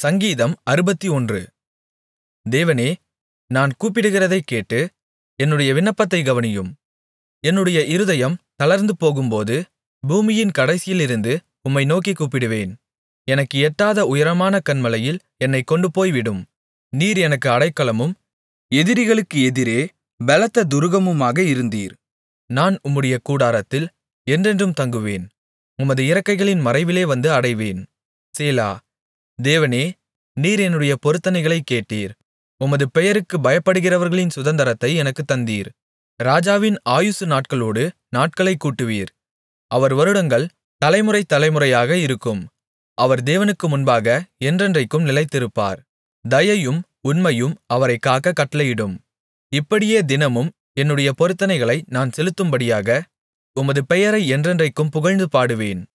சங்கீதம் அறுபத்தொன்று தேவனே நான் கூப்பிடுகிறதைக் கேட்டு என்னுடைய விண்ணப்பத்தைக் கவனியும் என்னுடைய இருதயம் தளர்ந்துபோகும்போது பூமியின் கடைசியிலிருந்து உம்மை நோக்கிக் கூப்பிடுவேன் எனக்கு எட்டாத உயரமான கன்மலையில் என்னைக் கொண்டுபோய்விடும் நீர் எனக்கு அடைக்கலமும் எதிரிகளுக்கு எதிரே பெலத்த துருகமுமாக இருந்தீர் நான் உம்முடைய கூடாரத்தில் என்றென்றும் தங்குவேன் உமது இறக்கைகளின் மறைவிலே வந்து அடைவேன் சேலா தேவனே நீர் என்னுடைய பொருத்தனைகளைக் கேட்டீர் உமது பெயருக்குப் பயப்படுகிறவர்களின் சுதந்தரத்தை எனக்குத் தந்தீர் ராஜாவின் ஆயுசு நாட்களோடு நாட்களைக் கூட்டுவீர் அவர் வருடங்கள் தலைமுறை தலைமுறையாக இருக்கும் அவர் தேவனுக்கு முன்பாக என்றென்றைக்கும் நிலைத்திருப்பார் தயையும் உண்மையும் அவரைக் காக்கக் கட்டளையிடும் இப்படியே தினமும் என்னுடைய பொருத்தனைகளை நான் செலுத்தும்படியாக உமது பெயரை என்றென்றைக்கும் புகழ்ந்து பாடுவேன்